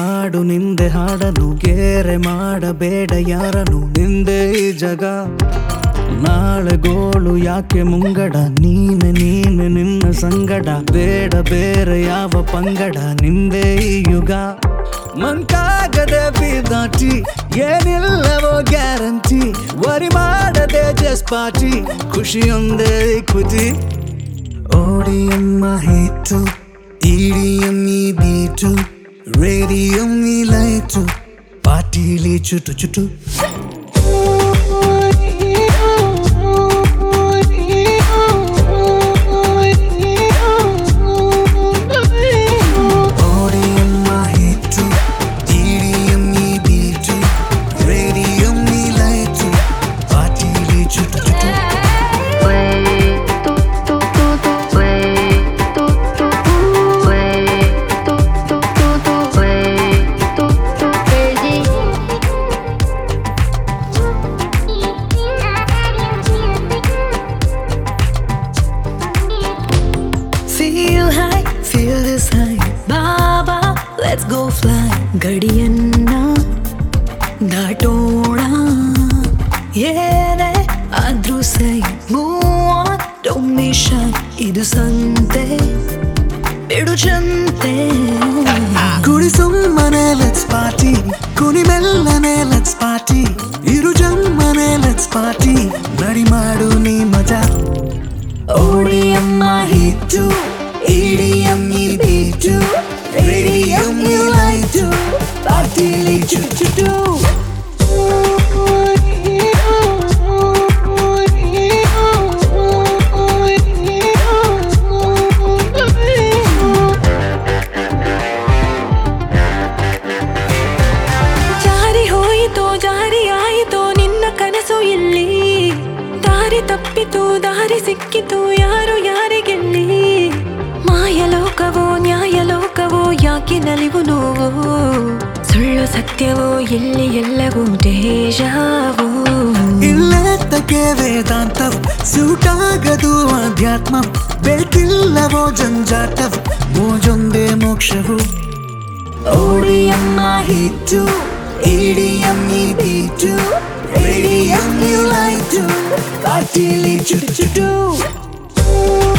ಹಾಡು ನಿಂದೆ ಹಾಡನು ಗೇರೆ ಮಾಡಬೇಡ ಯಾರನು ನಿಂದೆ ಈ ಜಗ ನಾಳೆ ಗೋಳು ಯಾಕೆ ಮುಂಗಡ ನೀನೆ ನೀನೆ ನಿನ್ನ ಸಂಗಡ ಬೇಡ ಬೇರೆ ಯಾವ ಪಂಗಡ ನಿಂದೆ ಈ ಯುಗ ಮಂಕಾಗದೆ ಬಿದಾಟಿ ಏನಿಲ್ಲವೋ ಗ್ಯಾರಂಟಿ ವರಿ ಮಾಡದೆ ಜಸ್ಟ್ ಪಾರ್ಟಿ ಖುಷಿಯೊಂದೇ ಖುಷಿ ಓಡಿಯಮ್ಮ ಹಿಟ್ಟು ಇಡಿಯಮ್ಮಿ ಬೀಟು ರೇಡಿಯಮ್ಮಿ ಲೈಟು ಪಾಟೀಲಿ ಚುಟು ಚುಟು ಓಡಿಯಮ್ಮ ಹಿಟ್ಟು ಇಡಿಯಮ್ಮಿ ಬೀಟು ರೇಡಿಯಮ್ಮಿ ಲೈಟು ಪಾಟೀಲಿ ಚುಟು ಚುಟು Feel high, feel this high. Baba, let's go fly. ಗಡಿಯನ್ನ ದಾಟೋಣ ಏನೇ ಆದ್ರೂ ಸೈ ಮೂವ್ ಡೋಂಟ್ ಬಿ ಶೈ ಇದು ಸಂತೆ ಬಿಡು ಚಂತೆ ಕುಡಿ ಸುಮ್ಮನೆ ಲೆಟ್ಸ್ ಪಾರ್ಟಿ ಕುನಿ ಮೆಲ್ಲನೆ ಲೆಟ್ಸ್ ಪಾರ್ಟಿ ಇರು ಜಮ್ಮನೆ ಲೆಟ್ಸ್ ಪಾರ್ಟಿ ನಡಿ ಮಾಡು ನೀ ಮಜಾ ಓಡಿಯಮ್ಮ ಹಿಟ್ಟು ಇಡಿಯಮ್ಮಿ ಬೀಟು ರೇಡಿಯಮ್ಮಿ ಲೈಟು ಪಾರ್ಟಿಲಿ ಚುಚ್ಚುಟು ಜಾರಿ ಹೋಯಿತೋ ಜಾರಿ ಆಯಿತೋ ನಿನ್ನ ಕನಸು ಇಲ್ಲಿ ದಾರಿ ತಪ್ಪಿತು ದಾರಿ ಸಿಕ್ಕಿತು ಯಾರು ಯಾರಿಗೆಲ್ಲಿ ಮಾಯಲೋಕವೋ ನ್ಯಾಯಲೋಕವೋ ಯಾಕೆ ನಲಿವು ನೋವೋ ಸುಳ್ಳು ಸತ್ಯವೋ ಇಲ್ಲಿ ಎಲ್ಲವೂ ದೇಶವೋ ಇಲ್ಲೆತ್ತಕ್ಕೆ ವೇದಾಂತವ್ ಸೂಟಾಗದು ಅಧ್ಯಾತ್ಮ ಬೇಕಿಲ್ಲವೋ ಜಂಜಾಟವ್ ಮೋಜೊಂದೇ ಮೋಕ್ಷವು ಓಡಿಯಮ್ಮ ಹಿಟ್ಟು ಇಡಿಯಮ್ಮಿ ಬೀಟು ರೇಡಿಯಮ್ಮಿ ಲೈಟು ಪಾರ್ಟಿಲಿ ಚುಟು ಚುಟು